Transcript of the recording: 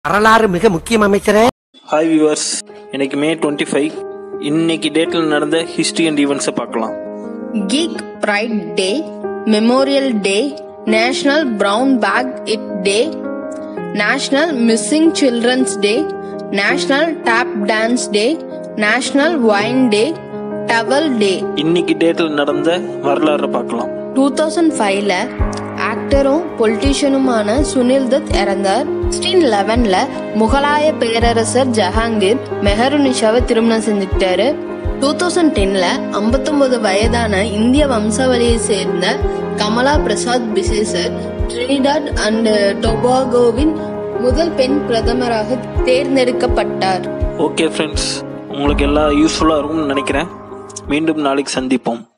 வரலாறு மிக முக்கியம் அமைச்சரே ஹாய் வியூவர்ஸ் இன்னைக்கு மே டுவெண்ட்டி ஃபைவ் இன்னைக்கு டேட்டில் நடந்த ஹிஸ்ட்ரி அண்ட் ஈவெண்ட்ஸை பார்க்கலாம் Geek Pride Day, Memorial Day, National Brown Bag It Day, National Missing Children's Day, National Tap Dance Day, National Wine Day, Towel Day. இன்னைக்கு டேட்டில் நடந்த வரலாறை பார்க்கலாம் டூ தௌசண்ட் ஃபைவ்ல ஆக்டரும் பொலிட்டீஷியனுமான சுனில் தத் இறந்தார் சிக்ஸ்டீன் லெவன்ல முகலாய பேரரசர் ஜஹாங்கீர் மெஹருனிஷாவை திருமணம் செஞ்சுக்கிட்டாரு டூ தௌசண்ட் டென்ல ஐம்பத்தொன்பது வயதான இந்திய வம்சாவளியை சேர்ந்த கமலா பிரசாத் பிசேசர் ட்ரினிடாட் அண்ட் டொபாகோவின் முதல் பெண் பிரதமராக தேர்ந்தெடுக்கப்பட்டார் ஓகே ஃப்ரெண்ட்ஸ் உங்களுக்கு எல்லாம் யூஸ்ஃபுல்லாக இருக்கும்னு நினைக்கிறேன் மீண்டும் நாளைக்கு சந்திப்போம்